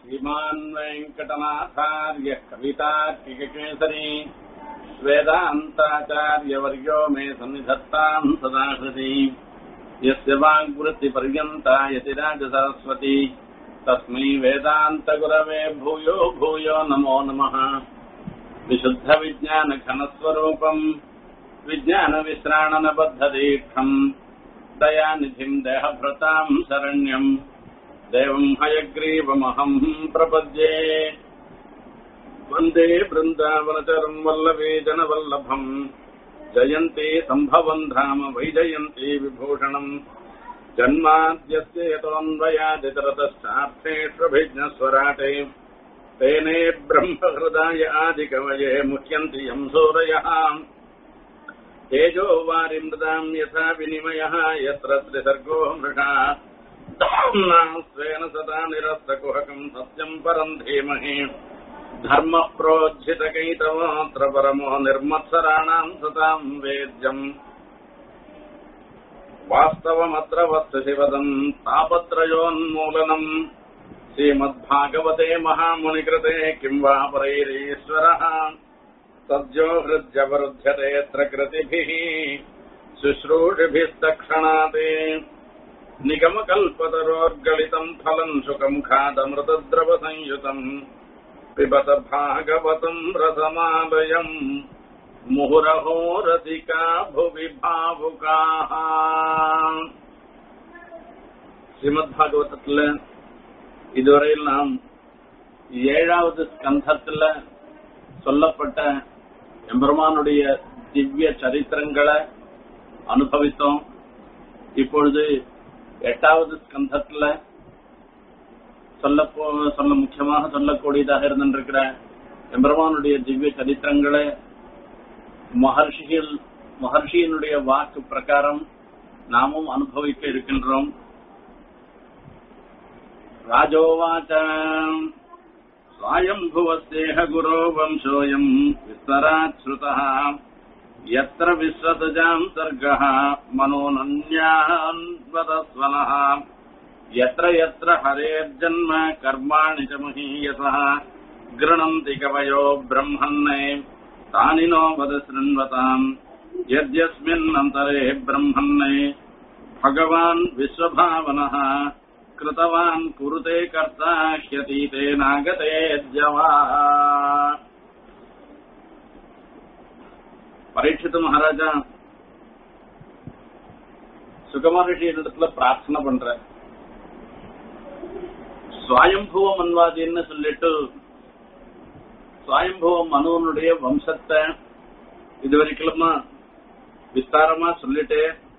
श्रीमान् वेङ्कटनाथार्यः कवितार्किककेसरी वेदान्ताचार्यवर्यो मे सन्निधत्ताम् सदा हृदि यस्य वाग्वृत्तिपर्यन्ता यतिराजसरस्वती तस्मै वेदान्तगुरवे भूयो भूयो नमो नमः विशुद्धविज्ञानघनस्वरूपम् विज्ञानविश्राणनबद्धदीक्षम् दयानिधिम् देहभृताम् शरण्यम् देवम् हयग्रीवमहम् प्रपद्ये वन्दे बृन्दावनचरम् वल्लभे जनवल्लभम् जयन्ती सम्भवम् धाम वैजयन्ती विभूषणम् जन्माद्यस्य यतोऽन्वयादितरतश्चार्थेष्वभिज्ञस्वराटे तेने ब्रह्महृदाय आदिकवये मुह्यन्ति यम् सूरयः तेजो वारिमृदाम् यथा विनिमयः यत्र त्रिसर्गो मृषा स्वेन सदा निरस्तकुहकम् सत्यम् परम् धीमहि धर्मः प्रोज्झितकैतवोऽत्र परमो निर्मत्सराणाम् सताम् वेद्यम् वास्तवमत्र वस्तु शिवदम् तापत्रयोन्मूलनम् श्रीमद्भागवते महामुनिकृते किम् वा परैरीश्वरः सद्यो हृद्यवरुध्यते यत्र कृतिभिः शुश्रूषिभिस्तक्षणाते निगमकल्पतरोर्गलितम् फलम् शुकम् खादमृतद्रवसंयुतम् पिबत भागवतम् रसमालयम् मुहुरहो रसिका भुवि भावुकाः ஸ்ரீமத்பாகவதத்துல இதுவரையில் நாம் ஏழாவது ஸ்கந்தத்துல சொல்லப்பட்ட எம்பெருமானுடைய திவ்ய சரித்திரங்களை அனுபவித்தோம் இப்பொழுது எட்டாவது ஸ்கந்தத்துல சொல்ல சொல்ல முக்கியமாக சொல்லக்கூடியதாக இருந்திருக்கிற எம்பெருமானுடைய திவ்ய சரித்திரங்களை மகர்ஷிகள் மகர்ஷியினுடைய வாக்கு பிரகாரம் நாமும் அனுபவிக்க இருக்கின்றோம் ராஜோவாச்ச स्वायम्भुवस्तेह गुरो वंशोऽयम् विस्तरात् श्रुतः यत्र विश्वसजाम् सर्गः मनोनन्यान्वदस्वनः यत्र यत्र हरेर्जन्म कर्माणि च महीयसः गृणन्ति कवयो ब्रह्मन्ने तानि नो वद शृण्वताम् यद्यस्मिन्नन्तरे ब्रह्मन्ने भगवान् विश्वभावनः कृतवान् कुरुते कर्ता ह्यतीते नागते जवा பரீட்சித்து மகாராஜா சுகமகர்ஷி இடத்துல பிரார்த்தனை பண்ற சுவாயம்புவ மன்வாதின்னு சொல்லிட்டு சுவாயம்புவ மனுவனுடைய வம்சத்தை இது வரைக்குமா விஸ்தாரமா சொல்லிட்டு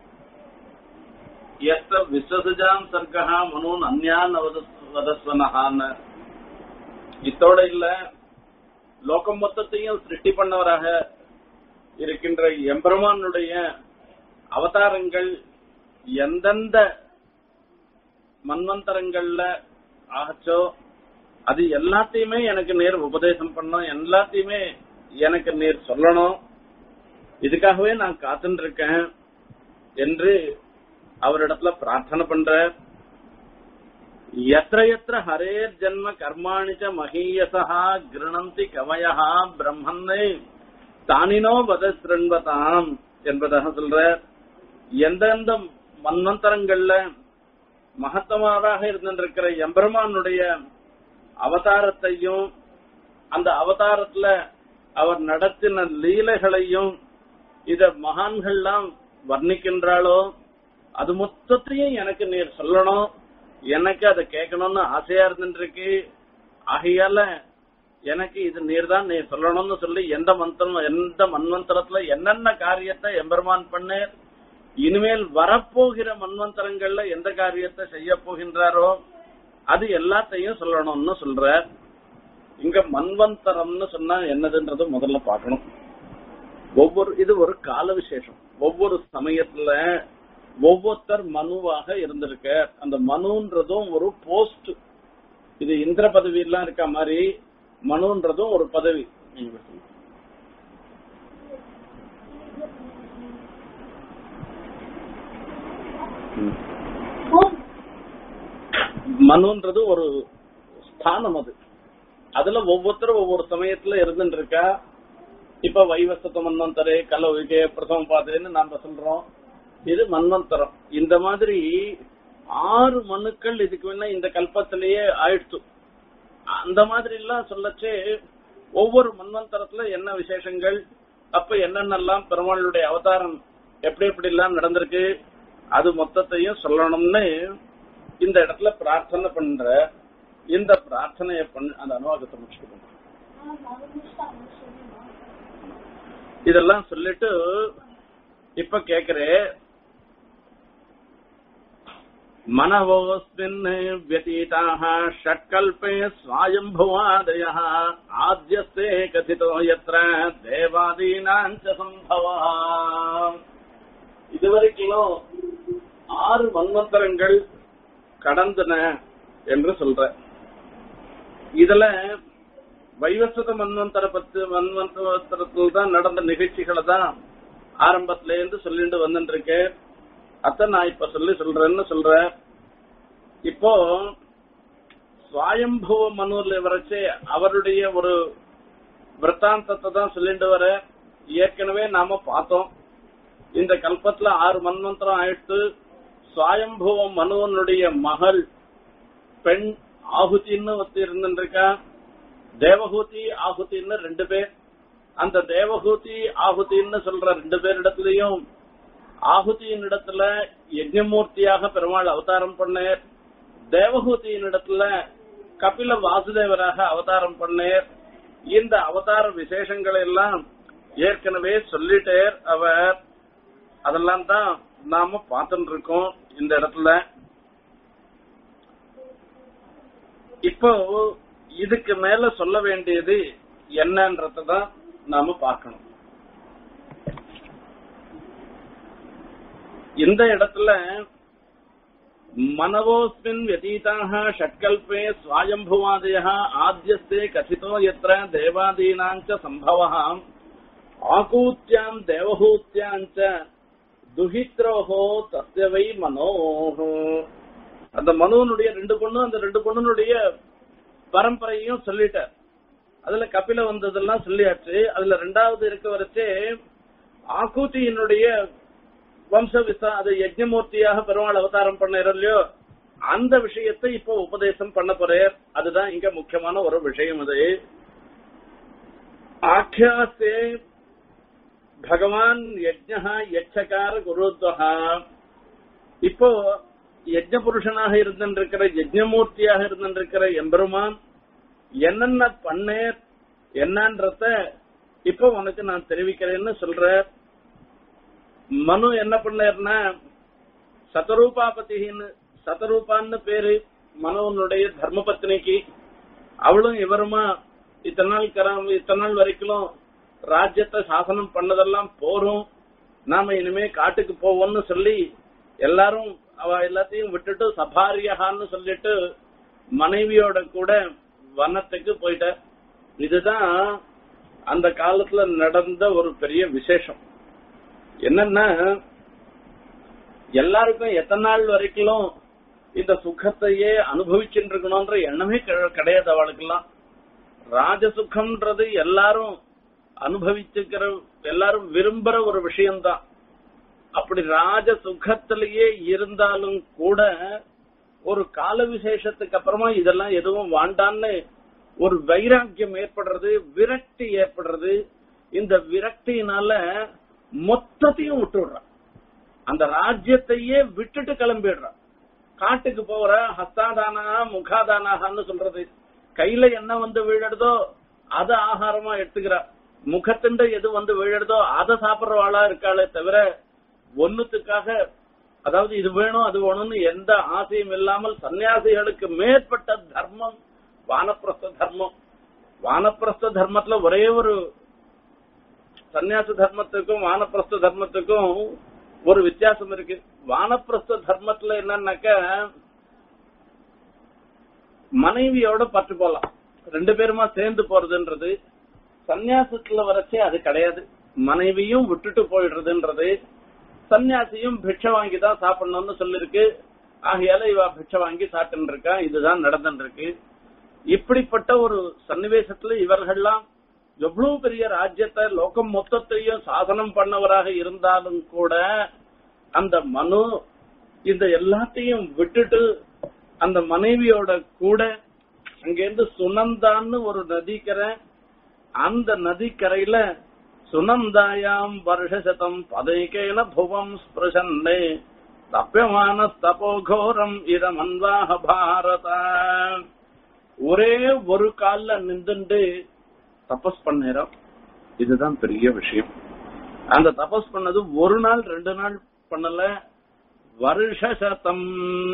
எத்த விஸ்வசுஜாம் சர்க்கா மனூன் அந்யான் வதஸ்வனஹான்னு இத்தோட இல்ல லோகம் மொத்தத்தையும் சிருஷ்டி பண்ணவராக இருக்கின்ற எம்பெருமானுடைய அவதாரங்கள் எந்தெந்த மன்வந்தரங்கள்ல ஆச்சோ அது எல்லாத்தையுமே எனக்கு நேர் உபதேசம் பண்ணும் எல்லாத்தையுமே எனக்கு நேர் சொல்லணும் இதுக்காகவே நான் காத்துட்டு இருக்கேன் என்று அவரிடத்துல பிரார்த்தனை பண்ற எத்திர எத்திர ஹரேர் ஜன்ம கர்மாணிச்ச மகீயசா கிருணந்தி கவயா பிரம்மன்னே தானினோ வத சிரண்வதாம் என்பதாக சொல்ற எந்தெந்த மன்வந்தரங்கள்ல மகத்தமாராக இருந்திருக்கிற எம்பெருமானுடைய அவதாரத்தையும் அந்த அவதாரத்துல அவர் நடத்தின லீலைகளையும் இத மகான்கள்லாம் வர்ணிக்கின்றாளோ அது மொத்தத்தையும் எனக்கு நீர் சொல்லணும் எனக்கு அதை கேட்கணும்னு ஆசையா இருந்துருக்கு ஆகையால எனக்கு இது நீர் தான் நீர் சொல்லணும்னு சொல்லி எந்த மந்திரம் எந்த மன்வந்தரத்துல என்னென்ன காரியத்தை எம்பெருமான் பண்ணு இனிமேல் வரப்போகிற மன்வந்தரங்கள்ல எந்த காரியத்தை செய்ய போகின்றாரோ அது எல்லாத்தையும் சொல்லணும்னு சொல்ற இங்க மன்வந்தரம்னு சொன்னா என்னதுன்றது முதல்ல பார்க்கணும் ஒவ்வொரு இது ஒரு கால விசேஷம் ஒவ்வொரு சமயத்துல ஒவ்வொருத்தர் மனுவாக இருந்திருக்க அந்த மனுன்றதும் ஒரு போஸ்ட் இது இந்திர பதவி எல்லாம் இருக்க மாதிரி மனுன்றதும் ஒரு பதவி மனுன்றது ஒரு ஸ்தானம் அது அதுல ஒவ்வொருத்தரும் ஒவ்வொரு சமயத்துல இருந்துட்டு இருக்கா இப்ப வைவசத்த மன்வந்தரே கலவிகே பிரசவம் பாதுன்னு நாம சொல்றோம் இது மன்வந்தரம் இந்த மாதிரி ஆறு மனுக்கள் இதுக்கு வேணா இந்த கல்பத்திலேயே ஆயிடுச்சு அந்த மாதிரி எல்லாம் சொல்லச்சே ஒவ்வொரு மன்வந்தரத்துல என்ன விசேஷங்கள் அப்ப என்னென்னலாம் பெருமாளுடைய அவதாரம் எப்படி எப்படி எல்லாம் நடந்திருக்கு அது மொத்தத்தையும் சொல்லணும்னு இந்த இடத்துல பிரார்த்தனை பண்ற இந்த பிரார்த்தனைய பண்ண அந்த அனுவாகத்தை முடிச்சுட்டு இதெல்லாம் சொல்லிட்டு இப்ப கேக்குறேன் मनवोऽस्मिन् व्यतीताः षट्कल्पे स्वायम्भुवादयः आद्यस्ते कथितो यत्र தேவாதீனாஞ்ச சம்பவः இதுவரைக்கும் ஆறு மன்வந்தரங்கள் கடந்தன என்று சொல்ற இதுல வைவஸ்வத மன்வந்தர பத்து மன்வந்தரத்தில் தான் நடந்த நிகழ்ச்சிகளை தான் ஆரம்பத்துல இருந்து சொல்லிட்டு வந்துட்டு இருக்கேன் அத நான் இப்ப சொல்லி சொல்றேன்னு சொல்றேன் இப்போ சுவாயம்புவ மனுல வரைச்சே அவருடைய ஒரு விற்த்தாந்தத்தை தான் சொல்லிட்டு வர ஏற்கனவே நாம பார்த்தோம் இந்த கல்பத்துல ஆறு மன்வந்தரம் ஆயிடுத்து சுவாயம்புவ மனுவனுடைய மகள் பெண் ஆகுதின்னு ஒருத்தி இருந்துருக்கா தேவஹூதி ஆகுதின்னு ரெண்டு பேர் அந்த தேவஹூதி ஆகுதின்னு சொல்ற ரெண்டு பேரிடத்திலையும் ஆகுதியின் இடத்துல யஜ்ஞமூர்த்தியாக பெருமாள் அவதாரம் பண்ணேர் தேவஹூதியின் இடத்துல கபில வாசுதேவராக அவதாரம் பண்ணேர் இந்த அவதார விசேஷங்களை எல்லாம் ஏற்கனவே சொல்லிட்டேர் அவர் அதெல்லாம் தான் நாம பார்த்துட்டு இருக்கோம் இந்த இடத்துல இப்போ இதுக்கு மேல சொல்ல வேண்டியது என்னன்றதான் நாம பார்க்கணும் இந்த இடத்துல மனவோஸ்மின் व्यतीताः षट्कल्पे स्वायम्भुवादयः आद्यस्ते कथितो यत्र देवादीनाञ्च सम्भवः आकूत्याम् देवहूत्याञ्च துஹித்ரோஹோ தஸ்யவை மனோஹோ அந்த மனுவனுடைய ரெண்டு பொண்ணு அந்த ரெண்டு பொண்ணுனுடைய பரம்பரையும் சொல்லிட்டார் அதுல கபில வந்ததெல்லாம் சொல்லியாச்சு அதுல ரெண்டாவது இருக்க வரைச்சே ஆக்கூத்தியினுடைய வம்ச விசா அது யஜ்ஞமூர்த்தியாக பெருமாள் அவதாரம் பண்ணார் இல்லையோ அந்த விஷயத்தை இப்போ உபதேசம் பண்ண போறார் அதுதான் இங்க முக்கியமான ஒரு விஷயம் அது ஆக்கியாசே பகவான் யஜ்ஞா யட்சகார குருத்வகா இப்போ யஜ்ஞ புருஷனாக இருந்திருக்கிற யஜ்ஞமூர்த்தியாக இருந்திருக்கிற எம்பெருமான் என்னென்ன பண்ணேர் என்னன்றத இப்போ உனக்கு நான் தெரிவிக்கிறேன்னு சொல்ற மனு என்ன பண்ணார்னா சதரூபாபதின்னு சதரூபான்னு பேரு மனுவனுடைய தர்மபத்னிக்கு அவளும் இவருமா இத்தனை நாள் கராம இத்தனை நாள் வரைக்கும் ராஜ்யத்தை சாசனம் பண்ணதெல்லாம் போறோம் நாம இனிமே காட்டுக்கு போவோம்னு சொல்லி எல்லாரும் அவ எல்லாத்தையும் விட்டுட்டு சபாரியகான்னு சொல்லிட்டு மனைவியோட கூட வனத்துக்கு போயிட்ட இதுதான் அந்த காலத்துல நடந்த ஒரு பெரிய விசேஷம் என்னன்னா எல்லாருக்கும் எத்தனை நாள் வரைக்கும் இந்த சுகத்தையே அனுபவிச்சுட்டு இருக்கணும்ன்ற எண்ணமே கிடை- கிடையாது அவளுக்கெல்லாம் ராஜசுகம்ன்றது எல்லாரும் அனுபவிச்சுக்கிற எல்லாரும் விரும்புற ஒரு விஷயம்தான் அப்படி ராஜ சுகத்திலேயே இருந்தாலும் கூட ஒரு கால விசேஷத்துக்கு அப்புறமா இதெல்லாம் எதுவும் வாண்டான்னு ஒரு வைராக்கியம் ஏற்படுறது விரக்தி ஏற்படுறது இந்த விரக்தியினால மொத்தத்தையும் விட்டுடுறான் அந்த ராஜ்யத்தையே விட்டுட்டு கிளம்பிடுறான் காட்டுக்கு போற ஹஸ்தாதானா முகாதானான்னு சொல்றது கையில என்ன வந்து விழுறதோ அத ஆகாரமா எடுத்துக்கிறா முகத்துண்ட எது வந்து விழுறதோ அதை சாப்பிடுறவாளா இருக்காளே தவிர ஒண்ணுத்துக்காக அதாவது இது வேணும் அது வேணும்னு எந்த ஆசையும் இல்லாமல் சன்னியாசிகளுக்கு மேற்பட்ட தர்மம் வானப்பிரஸ்த தர்மம் வானப்பிரஸ்த தர்மத்துல ஒரே ஒரு சன்னியாச தர்மத்துக்கும் வானப்பிரஸ்த தர்மத்துக்கும் ஒரு வித்தியாசம் இருக்கு வானப்பிரஸ்த தர்மத்துல என்னன்னாக்க மனைவியோட பற்று போலாம் ரெண்டு பேருமா சேர்ந்து போறதுன்றது சன்னியாசத்துல வரைச்சே அது கிடையாது மனைவியும் விட்டுட்டு போயிடுறதுன்றது சன்னியாசியும் பிட்சை வாங்கி தான் சாப்பிடணும்னு சொல்லிருக்கு ஆகையால இவ பிட்சை வாங்கி சாப்பிட்டு இருக்கா இதுதான் நடந்துட்டு இருக்கு இப்படிப்பட்ட ஒரு சன்னிவேசத்துல இவர்கள்லாம் எவ்வளவு பெரிய ராஜ்யத்தை லோகம் மொத்தத்தையும் சாதனம் பண்ணவராக இருந்தாலும் கூட அந்த மனு இந்த எல்லாத்தையும் விட்டுட்டு அந்த மனைவியோட கூட அங்கிருந்து சுனந்தான்னு ஒரு நதிக்கரை அந்த நதிக்கரையில சுனந்தாயாம் வருஷசதம் பதைக்கேன புவம் ஸ்பிருஷன்னே தப்பியமான தபோகோரம் இதமன்வாக பாரத ஒரே ஒரு கால்ல நின்றுண்டு தபஸ் பண்ணேறோம் இதுதான் பெரிய விஷயம் அந்த தபஸ் பண்ணது ஒரு நாள் ரெண்டு நாள் பண்ணல வருஷ சதம்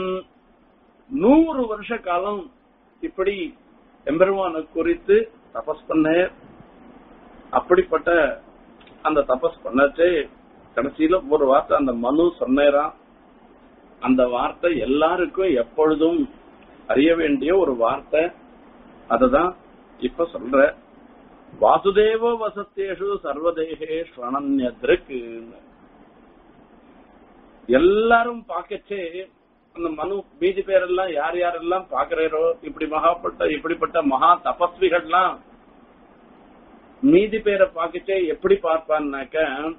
நூறு வருஷ காலம் இப்படி எம்பெருமான குறித்து தபஸ் பண்ண அப்படிப்பட்ட அந்த தபஸ் பண்ணச்சு கடைசியில ஒரு வார்த்தை அந்த மனு சொன்னேராம் அந்த வார்த்தை எல்லாருக்கும் எப்பொழுதும் அறிய வேண்டிய ஒரு வார்த்தை அததான் இப்ப சொல்ற வாசுதேவ வசத்தேஷு சர்வதேகே ஸ்வனன்யதிருக்கு எல்லாரும் பாக்கச்சே அந்த மனு மீதி பேரெல்லாம் யார் யாரெல்லாம் பாக்குறாரோ இப்படி மகாப்பட்ட இப்படிப்பட்ட மகா தபஸ்விகள்லாம் மீதி பேரை பாக்கச்சே எப்படி பார்ப்பான்னாக்க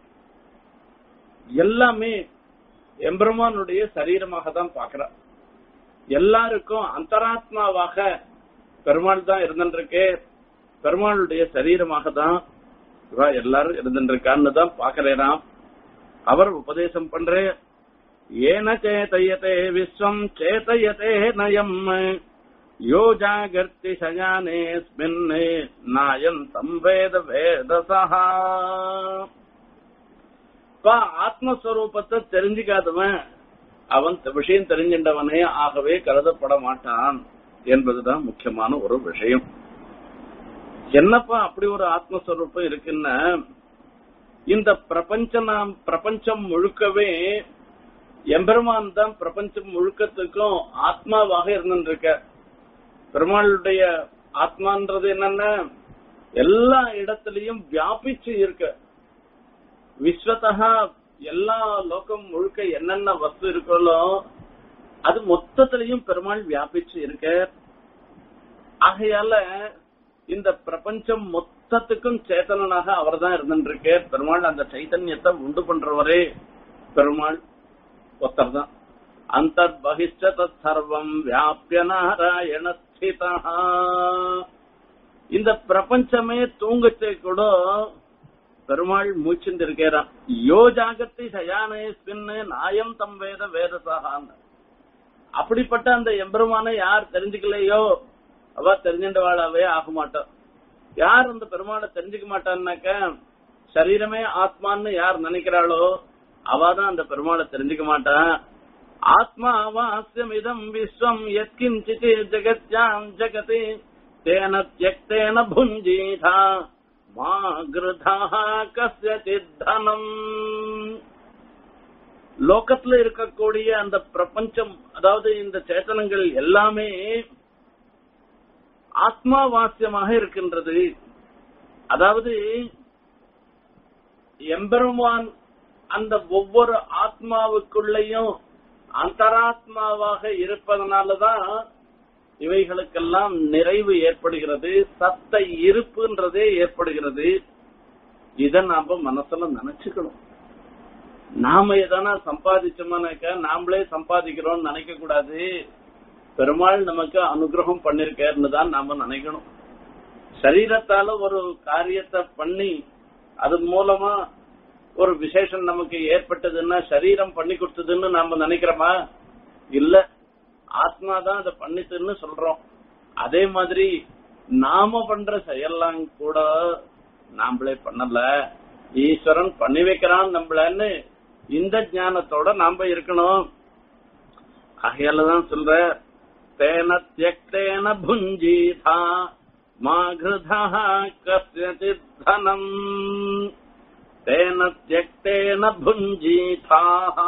எல்லாமே எம்பெருமானுடைய சரீரமாக தான் பாக்குறா எல்லாருக்கும் அந்தராத்மாவாக பெருமாள் தான் இருந்துருக்கு பெருமாளுடைய சரீரமாக தான் இவா எல்லாரும் இருந்துருக்கான்னு தான் பாக்குறேனாம் அவர் உபதேசம் பண்ற ஏன சேதயதே விஸ்வம் சேதயதே நயம் யோ ஜாகர்த்தி சயானேஸ்மின் நாயன் சம்வேத வேதசா ஆத்மஸ்வரூபத்தை தெரிஞ்சுக்காதவன் அவன் விஷயம் தெரிஞ்சின்றவனே ஆகவே கருதப்பட மாட்டான் என்பதுதான் முக்கியமான ஒரு விஷயம் என்னப்பா அப்படி ஒரு ஆத்மஸ்வரூபம் இருக்குன்னா இந்த பிரபஞ்ச நாம் பிரபஞ்சம் முழுக்கவே எம்பெருமான் தான் பிரபஞ்சம் முழுக்கத்துக்கும் ஆத்மாவாக இருந்துருக்க பெருமாளுடைய ஆத்மான்றது என்னன்னா எல்லா இடத்திலையும் வியாபிச்சு இருக்க விஸ்வத்தகா எல்லா லோகம் முழுக்க என்னென்ன வஸ்து இருக்கோ அது மொத்தத்திலையும் பெருமாள் வியாபிச்சு இருக்க ஆகையால இந்த பிரபஞ்சம் மொத்தத்துக்கும் சேத்தனனாக அவர் தான் இருந்துருக்கு பெருமாள் அந்த சைத்தன்யத்தை உண்டு பண்றவரே பெருமாள் ஒருத்தர் தான் அந்தர் பகிஷ்ட சர்வம் வியாபிய நாராயண இந்த பிரபஞ்சமே தூங்கச்சே கூட பெருமாள் மூச்சுண்டு இருக்கிறான் யோ ஜாகத்தி சயானேஸ்பின் நாயம் தம் வேத வேதசாகான் அப்படிப்பட்ட அந்த எம்பெருமானை யார் தெரிஞ்சுக்கலையோ அவ தெரிஞ்சின்றவாளாவே ஆக மாட்டான் யார் அந்த பெருமாளை தெரிஞ்சுக்க மாட்டான்னாக்க சரீரமே ஆத்மான்னு யார் நினைக்கிறாளோ அவாதான் அந்த பெருமாளை தெரிஞ்சுக்க மாட்டான் ஆத்மா வாஸ்யமிதம் விஸ்வம் எத்கிஞ்சித் ஜெகத்யாம் ஜெகதி தேன தியக்தேன புஞ்சீதா மா கிருதா கஸ்யசித் தனம் லோகத்துல இருக்கக்கூடிய அந்த பிரபஞ்சம் அதாவது இந்த சேத்தனங்கள் எல்லாமே ஆத்மாவாசியமாக இருக்கின்றது அதாவது எம்பெருமான் அந்த ஒவ்வொரு ஆத்மாவுக்குள்ளேயும் அந்தராத்மாவாக இருப்பதனாலதான் இவைகளுக்கெல்லாம் நிறைவு ஏற்படுகிறது சத்த இருப்புன்றதே ஏற்படுகிறது இத நாம மனசுல நினைச்சுக்கணும் நாம எதனா சம்பாதிச்சோம்னாக்க நாமளே சம்பாதிக்கிறோம்னு நினைக்க கூடாது பெருமாள் நமக்கு அனுகிரகம் பண்ணிருக்காருன்னு தான் நாம நினைக்கணும் சரீரத்தால ஒரு காரியத்தை பண்ணி அது மூலமா ஒரு விசேஷம் நமக்கு ஏற்பட்டதுன்னா சரீரம் பண்ணி கொடுத்ததுன்னு நாம நினைக்கிறோமா இல்ல ஆத்மா தான் அதை பண்ணித்துன்னு சொல்றோம் அதே மாதிரி நாம பண்ற செயல்லாம் கூட நாமளே பண்ணல ஈஸ்வரன் பண்ணி வைக்கிறான் நம்மளன்னு இந்த ஞானத்தோட நாம இருக்கணும் ஆகையாலதான் சொல்ற தேன தியக்தேன புஞ்சீதா மாகிருதா கசித் தனம் தேன தியக்தேன புஞ்சீதா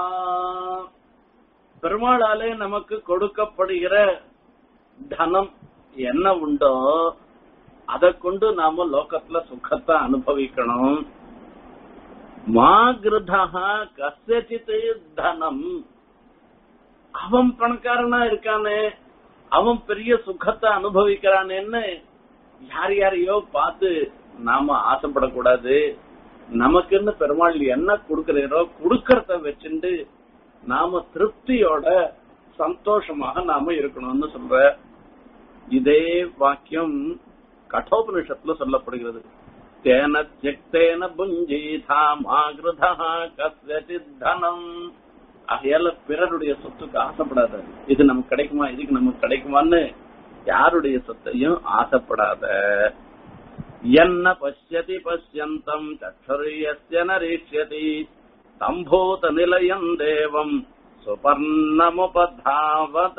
பெருமாளாலே நமக்கு கொடுக்கப்படுகிற தனம் என்ன உண்டோ அதை கொண்டு நாம லோகத்துல சுகத்தை அனுபவிக்கணும் மாகிருதா கசித் தனம் அவன் பணக்காரனா இருக்கானே அவன் பெரிய சுகத்தை அனுபவிக்கிறானேன்னு யார் யாரையோ பார்த்து நாம ஆசைப்படக்கூடாது நமக்குன்னு பெருமாள் என்ன கொடுக்கிறீரோ கொடுக்கறத வச்சுட்டு நாம திருப்தியோட சந்தோஷமாக நாம இருக்கணும்னு சொல்ற இதே வாக்கியம் கட்டோபனிஷத்துல சொல்லப்படுகிறது தேன தியக்தேன புஞ்சீதா மாகிருதா கஸ்யசித் தனம் ஆகையால பிறருடைய சொத்துக்கு ஆசைப்படாத இது நமக்கு கிடைக்குமா இதுக்கு நமக்கு கிடைக்குமான்னு யாருடைய சொத்தையும் ஆசைப்படாத என்ன பசியதி பசியந்தம் சக்ஷரியஸ்ய நரீஷ்யதி தம்பூத நிலையம் தேவம் சுபர்ணமுபதாவத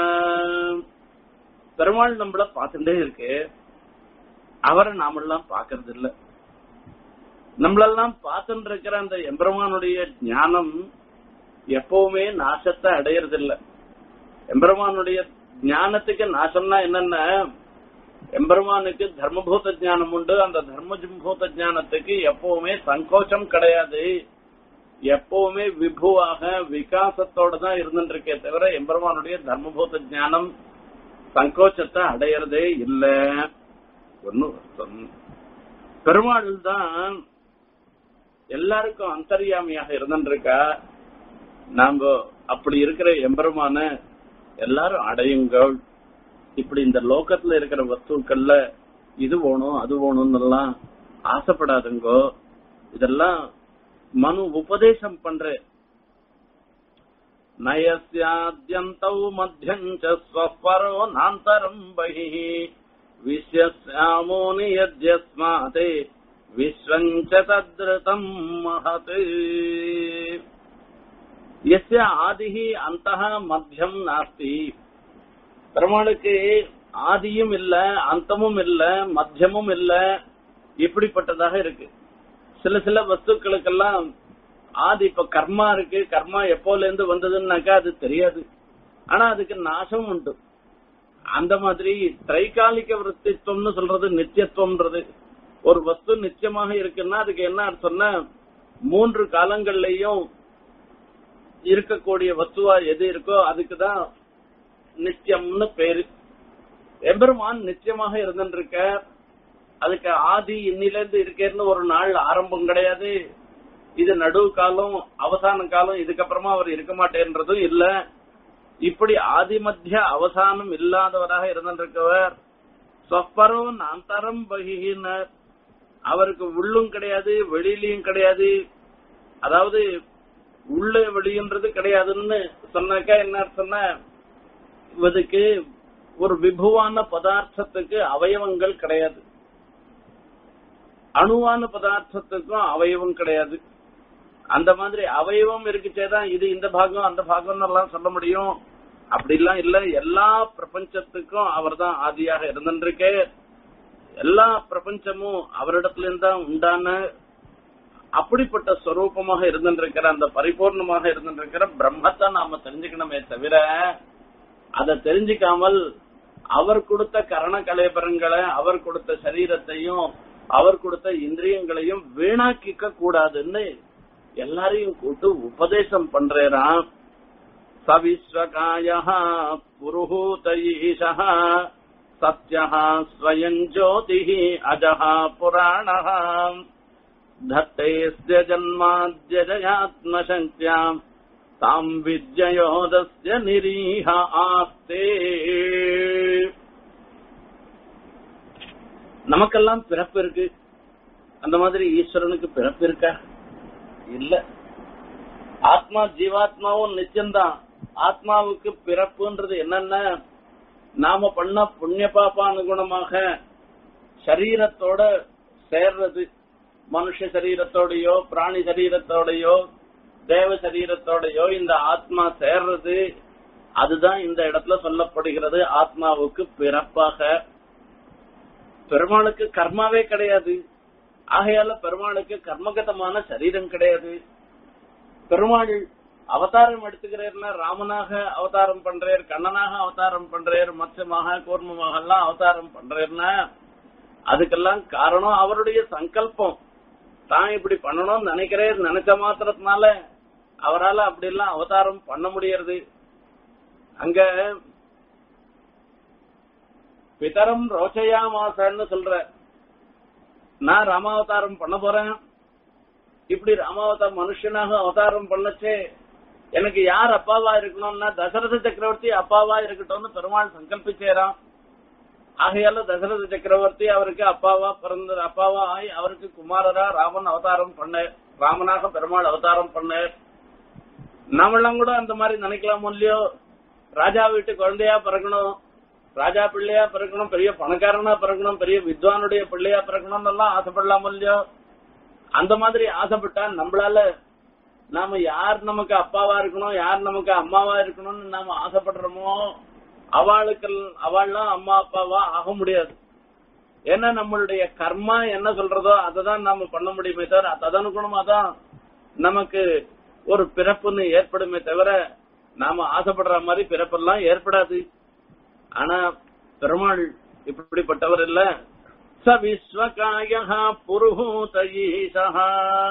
பெருமாள் நம்மள பார்த்துட்டே இருக்கு அவரை நாமெல்லாம் பாக்குறது இல்ல நம்மளெல்லாம் பார்த்துட்டு இருக்கிற அந்த எம்பெருமானுடைய ஞானம் எப்பவுமே நாசத்தை அடையறது இல்ல எம்பெருமானுடைய ஞானத்துக்கு நாசம்னா என்னன்னா எம்பெருமானுக்கு தர்மபூத ஞானம் உண்டு அந்த தர்மபூத ஞானத்துக்கு எப்பவுமே சங்கோச்சம் கிடையாது எப்பவுமே விபுவாக விகாசத்தோட தான் இருந்துட்டு இருக்கே தவிர எம்பெருமானுடைய தர்மபூத ஞானம் சங்கோச்சத்தை அடையறதே இல்ல ஒன்னும் பெருமாள் தான் எல்லாருக்கும் அந்தரியாமியாக இருந்துருக்கா நாம அப்படி இருக்கிற எம்பெருமான எல்லாரும் அடையுங்கள் இப்படி இந்த லோகத்துல இருக்கிற வஸ்துக்கள்ல இது வேணும் அது வேணும்னு எல்லாம் ஆசைப்படாதுங்கோ இதெல்லாம் மனு உபதேசம் பண்ற நயஸ்யாத்யந்தௌ மத்தியஞ்ச ஸ்வப்பரோ நாந்தரம் பகி விஸ்யஸ்யாமோ நியஜஸ்மாதே விஸ்வஞ்ச தத்ருதம் மகத் எஸ்ய ஆதிஹி அந்தः மத்தியம் நாஸ்தி பெருமாளுக்கு ஆதியும் இல்ல அந்தமும் இல்ல மத்தியமும் இல்ல இப்படிப்பட்டதாக இருக்கு சில சில வஸ்துக்களுக்கெல்லாம் ஆதி இப்ப கர்மா இருக்கு கர்மா எப்போல இருந்து வந்ததுன்னாக்கா அது தெரியாது ஆனா அதுக்கு நாசம் உண்டு அந்த மாதிரி திரைகாலிக விற்த்தித்துவம்னு சொல்றது நித்தியத்துவம்ன்றது ஒரு வஸ்து நிச்சயமாக இருக்குன்னா அதுக்கு என்ன அர்த்தம்னா மூன்று காலங்கள்லயும் இருக்கக்கூடிய வஸ்துவா எது இருக்கோ அதுக்குதான் நித்தியம்னு பேரு எம்பெருமான் நிச்சயமாக இருந்துருக்க அதுக்கு ஆதி இன்னிலிருந்து இருக்கேன்னு ஒரு நாள் ஆரம்பம் கிடையாது இது நடுவு காலம் அவசான காலம் இதுக்கப்புறமா அவர் இருக்க மாட்டேன்றதும் இல்ல இப்படி ஆதி மத்திய அவசானம் இல்லாதவராக இருந்திருக்கவர் சொப்பரம் அந்தரம் பகினர் அவருக்கு உள்ளும் கிடையாது வெளியிலயும் கிடையாது அதாவது உள்ள வெளியன்றது கிடையாதுன்னு சொன்னாக்கா என்ன அர்த்தம்னா இதுக்கு ஒரு விபுவான பதார்த்தத்துக்கு அவயவங்கள் கிடையாது அணுவான பதார்த்தத்துக்கும் அவயவம் கிடையாது அந்த மாதிரி அவயவம் இருக்குச்சேதான் இது இந்த பாகம் அந்த பாகம் எல்லாம் சொல்ல முடியும் அப்படிலாம் இல்ல எல்லா பிரபஞ்சத்துக்கும் அவர் தான் ஆதியாக இருந்திருக்கே எல்லா பிரபஞ்சமும் அவரிடத்துல தான் உண்டான அப்படிப்பட்ட ஸ்வரூபமாக இருந்திருக்கிற அந்த பரிபூர்ணமாக இருந்திருக்கிற பிரம்மத்தை நாம தெரிஞ்சுக்கணுமே தவிர அதை தெரிஞ்சுக்காமல் அவர் கொடுத்த கரண கலைபரங்களை அவர் கொடுத்த சரீரத்தையும் அவர் கொடுத்த இந்திரியங்களையும் வீணாக்கிக்க கூடாதுன்னு எல்லாரையும் கூட்டு உபதேசம் பண்றாராம் சவிஸ்வகாய புருஹூத ஈஷா சத்யா ஸ்வயம் ஜோதி அஜஹா புராணः धत्तेऽस्य जन्माद्यजयात्मशङ्क्याम् ताम् विद्ययोदस्य निरीह आस्ते நமக்கெல்லாம் பிறப்பு இருக்கு அந்த மாதிரி ஈஸ்வரனுக்கு பிறப்பு இருக்கா இல்ல ஆத்மா ஜீவாத்மாவும் நிச்சயம்தான் ஆத்மாவுக்கு பிறப்புன்றது என்னன்னா நாம பண்ண புண்ணிய பாப்பானுகுணமாக சரீரத்தோட சேர்றது மனுஷ சரீரத்தோடயோ பிராணி சரீரத்தோடயோ தேவ சரீரத்தோடயோ இந்த ஆத்மா சேர்றது அதுதான் இந்த இடத்துல சொல்லப்படுகிறது ஆத்மாவுக்கு பிறப்பாக பெருமாளுக்கு கர்மாவே கிடையாது ஆகையால பெருமாளுக்கு கர்மகதமான சரீரம் கிடையாது பெருமாள் அவதாரம் எடுத்துக்கிறேன்னா ராமனாக அவதாரம் பண்றார் கண்ணனாக அவதாரம் பண்றார் மத்யமாக கூர்மமாக எல்லாம் அவதாரம் பண்றேன்னா அதுக்கெல்லாம் காரணம் அவருடைய சங்கல்பம் தான் இப்படி பண்ணணும்னு நினைக்கிறேன் நினைச்ச மாத்திரத்தினால அவரால் அப்படி எல்லாம் அவதாரம் பண்ண முடியறது அங்க பிதரம் ரோச்சையாமாசன்னு சொல்ற நான் ராமாவதாரம் பண்ண போறேன் இப்படி ராமாவதாரம் மனுஷனாக அவதாரம் பண்ணச்சே எனக்கு யார் அப்பாவா இருக்கணும்னா தசரத சக்கரவர்த்தி அப்பாவா இருக்கட்டும்னு பெருமாள் சங்கல்பிச்சேரான் ஆகையால தசரத சக்கரவர்த்தி அவருக்கு அப்பாவா பிறந்த அப்பாவா ஆகி அவருக்கு குமாரரா ராமன் அவதாரம் பண்ண ராமனாக பெருமாள் அவதாரம் பண்ண நாமெல்லாம் கூட அந்த மாதிரி நினைக்கலாமோ இல்லையோ ராஜா வீட்டு குழந்தையா பிறக்கணும் ராஜா பிள்ளையா பிறக்கணும் பெரிய பணக்காரனா பிறக்கணும் பெரிய வித்வானுடைய பிள்ளையா பிறக்கணும்னு எல்லாம் ஆசைப்படலாமோ இல்லையோ அந்த மாதிரி ஆசைப்பட்டா நம்மளால நாம யார் நமக்கு அப்பாவா இருக்கணும் யார் நமக்கு அம்மாவா இருக்கணும்னு நாம ஆசைப்படுறோமோ அவளுக்கு அவள்லாம் அம்மா அப்பாவா ஆக முடியாது ஏன்னா நம்மளுடைய கர்மா என்ன சொல்றதோ அதை தான் நாம பண்ண முடியுமே தவிர ததனுகுணமா தான் நமக்கு ஒரு பிறப்புன்னு ஏற்படுமே தவிர நாம ஆசைப்படுற மாதிரி பிறப்பெல்லாம் ஏற்படாது ஆனா பெருமாள் இப்படிப்பட்டவர் இல்ல ச விஸ்வகாய புருஹூத ஈசஹா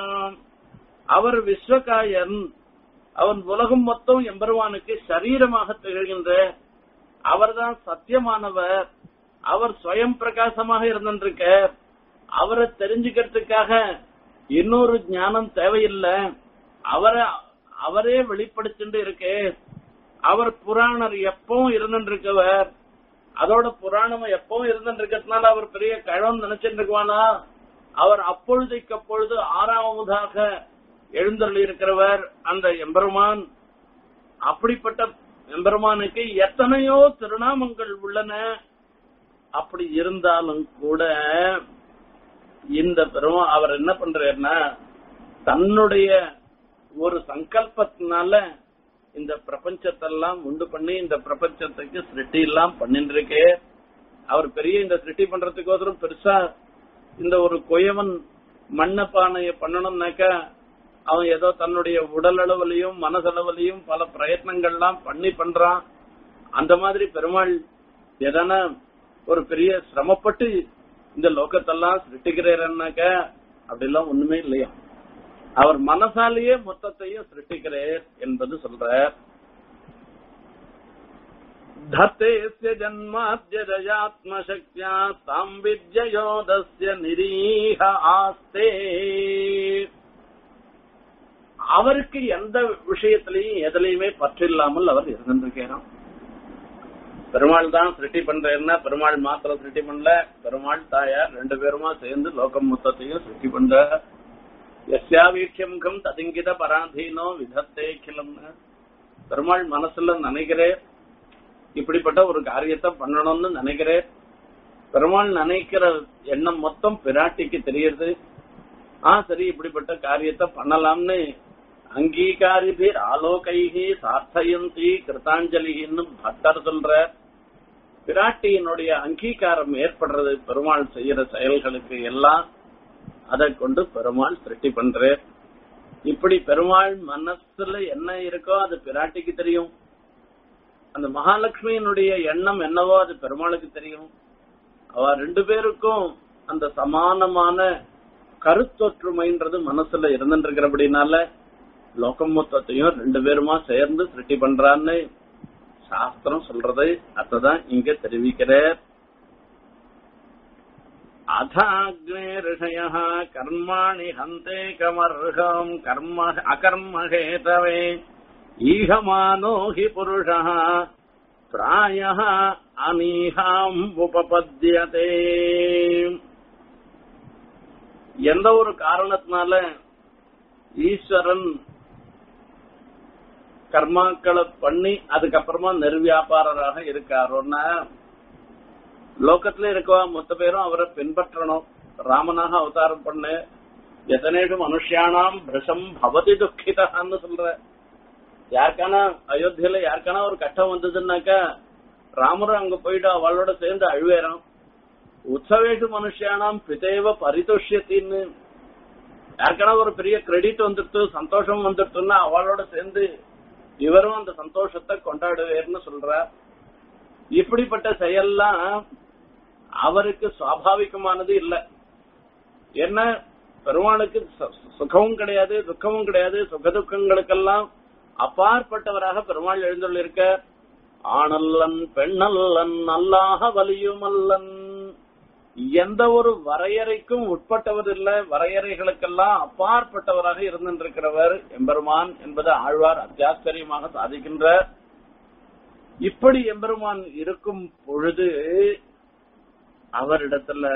அவர் விஸ்வகாயன் அவன் உலகம் மொத்தம் எம்பெருமானுக்கு சரீரமாக திகழ்கின்ற அவர்தான் சத்தியமானவர் அவர் ஸ்வயம் பிரகாசமாக இருந்திருக்க அவரை தெரிஞ்சுக்கிறதுக்காக இன்னொரு ஞானம் தேவையில்லை அவரை அவரே வெளிப்படுத்திட்டு இருக்கு அவர் புராணர் எப்பவும் இருந்துருக்கவர் அதோட புராணம் எப்பவும் இருந்துருக்கிறதுனால அவர் பெரிய கழம் நினைச்சிட்டு இருக்குவானா அவர் அப்பொழுதைக்கு அப்பொழுது ஆறாவதாக எழுந்தருளி இருக்கிறவர் அந்த எம்பெருமான் அப்படிப்பட்ட எம்பெருமானுக்கு எத்தனையோ திருநாமங்கள் உள்ளன அப்படி இருந்தாலும் கூட இந்த பெருமா அவர் என்ன பண்றாருன்னா தன்னுடைய ஒரு சங்கல்பத்தினால இந்த பிரபஞ்சத்தெல்லாம் உண்டு பண்ணி இந்த பிரபஞ்சத்துக்கு சிருஷ்டி எல்லாம் பண்ணிட்டு இருக்கே அவர் பெரிய இந்த சிருஷ்டி பண்றதுக்கோசரம் பெருசா இந்த ஒரு குயவன் மண்ண பானைய பண்ணணும்னாக்கா அவன் ஏதோ தன்னுடைய உடல் அளவுலையும் மனசளவுலையும் பல பிரயத்னங்கள்லாம் பண்ணி பண்றான் அந்த மாதிரி பெருமாள் எதனா ஒரு பெரிய சிரமப்பட்டு இந்த லோகத்தெல்லாம் சிருஷ்டிக்கிறேன்னாக்க அப்படிலாம் ஒண்ணுமே இல்லையா அவர் மனசாலேயே மொத்தத்தையும் சிருஷ்டிக்கிறேர் என்பது சொல்ற धतेस्य जन्माद्यजयात्मशक्त्या ताम् विद्ययोदस्य निरीह आस्ते அவருக்கு எந்த விஷயத்திலையும் எதுலையுமே பற்றில்லாமல் அவர் இருந்திருக்கிறான் பெருமாள் தான் சிருஷ்டி பண்றேன்னா பெருமாள் மாத்திரம் சிருஷ்டி பண்ணல பெருமாள் தாயார் ரெண்டு பேருமா சேர்ந்து லோகம் மொத்தத்தையும் சிருஷ்டி பண்ற எஸ்யாவீட்சியமுகம் ததிங்கித பராதீனோ விதத்தே கிளம்னு பெருமாள் மனசுல நினைக்கிறேன் இப்படிப்பட்ட ஒரு காரியத்தை பண்ணணும்னு நினைக்கிறேன் பெருமாள் நினைக்கிற எண்ணம் மொத்தம் பிராட்டிக்கு தெரியுது ஆ சரி இப்படிப்பட்ட காரியத்தை பண்ணலாம்னு அங்கீகாரி பேர் ஆலோகைகி சார்த்தயந்தி கிருத்தாஞ்சலின்னு பக்தர் சொல்ற பிராட்டியினுடைய அங்கீகாரம் ஏற்படுறது பெருமாள் செய்யற செயல்களுக்கு எல்லாம் அதை கொண்டு பெருமாள் சிருஷ்டி பண்ற இப்படி பெருமாள் மனசுல என்ன இருக்கோ அது பிராட்டிக்கு தெரியும் அந்த மகாலட்சுமியினுடைய எண்ணம் என்னவோ அது பெருமாளுக்கு தெரியும் அவ ரெண்டு பேருக்கும் அந்த சமானமான கருத்தொற்றுமைன்றது மனசுல இருந்துட்டு இருக்கிறபடினால லோகம் மொத்தத்தையும் ரெண்டு பேருமா சேர்ந்து சிருஷ்டி பண்றான்னு சாஸ்திரம் சொல்றது அதான் இங்க தெரிவிக்கிற அதாக்னே ரிஷய கர்மாணி ஹந்தே கமர்ஹம் கர்ம அகர்மஹேதவே ஈகமானோ ஹி புருஷ பிராய அனீகாம் உபபத்தியதே எந்த ஒரு காரணத்தினால ஈஸ்வரன் கர்மாக்களை பண்ணி அதுக்கப்புறமா நெருவியாபாரராக இருக்காரோன்னா லோகத்துல இருக்கவா மொத்த பேரும் அவரை பின்பற்றணும் ராமனாக அவதாரம் பண்ணு எத்தனேஷு மனுஷியானாம் பிரசம் பவதி துக்கிதான்னு சொல்ற யாருக்கான அயோத்தியில யாருக்கான ஒரு கட்டம் வந்ததுன்னாக்கா ராமரும் அங்க போயிட்டு அவளோட சேர்ந்து அழுவேறான் உற்சவேஷு மனுஷியானாம் பிதேவ பரிதோஷியத்தின்னு யாருக்கான ஒரு பெரிய கிரெடிட் வந்துடுத்து சந்தோஷம் வந்துடுத்துன்னா அவளோட சேர்ந்து இவரும் அந்த சந்தோஷத்தை கொண்டாடுவேர்னு சொல்ற இப்படிப்பட்ட செயல்லாம் அவருக்கு சுவாபாவிகமானது இல்ல என்ன பெருமாளுக்கு சுகமும் கிடையாது துக்கமும் கிடையாது சுக துக்கங்களுக்கெல்லாம் அப்பாற்பட்டவராக பெருமாள் எழுந்துள்ளிருக்க ஆணல்லன் பெண்ணல்லன் அல்லாஹ வலியுமல்லன் எந்த ஒரு வரையறைக்கும் உட்பட்டவர் இல்ல வரையறைகளுக்கெல்லாம் அப்பாற்பட்டவராக இருந்திருக்கிறவர் எம்பெருமான் என்பது ஆழ்வார் அத்தியாச்சரியமாக சாதிக்கின்றார் இப்படி எம்பெருமான் இருக்கும் பொழுது அவரிடத்துல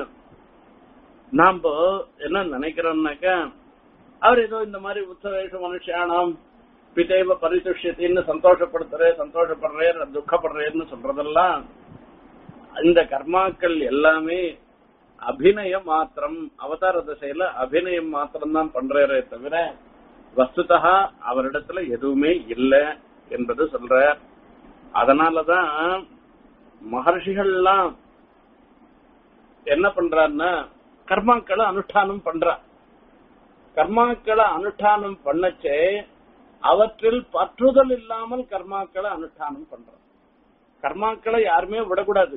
நாம என்ன நினைக்கிறோம்னாக்க அவர் ஏதோ இந்த மாதிரி உத்தரவேஷ மனுஷியானம் பிதேவ பரிசுஷியத்தின்னு சந்தோஷப்படுத்துறே சந்தோஷப்படுறே துக்கப்படுறேன்னு சொல்றதெல்லாம் இந்த கர்மாக்கள் எல்லாமே அபிநயம் மாத்திரம் அவதார திசையில அபிநயம் மாத்திரம் தான் பண்றாரே தவிர வஸ்துதா அவரிடத்துல எதுவுமே இல்லை என்பது சொல்ற அதனாலதான் மகர்ஷிகள்லாம் என்ன பண்றாருன்னா கர்மாக்களை அனுஷ்டானம் பண்றா கர்மாக்களை அனுஷ்டானம் பண்ணச்சே அவற்றில் பற்றுதல் இல்லாமல் கர்மாக்களை அனுஷ்டானம் பண்ற கர்மாக்களை யாருமே விடக்கூடாது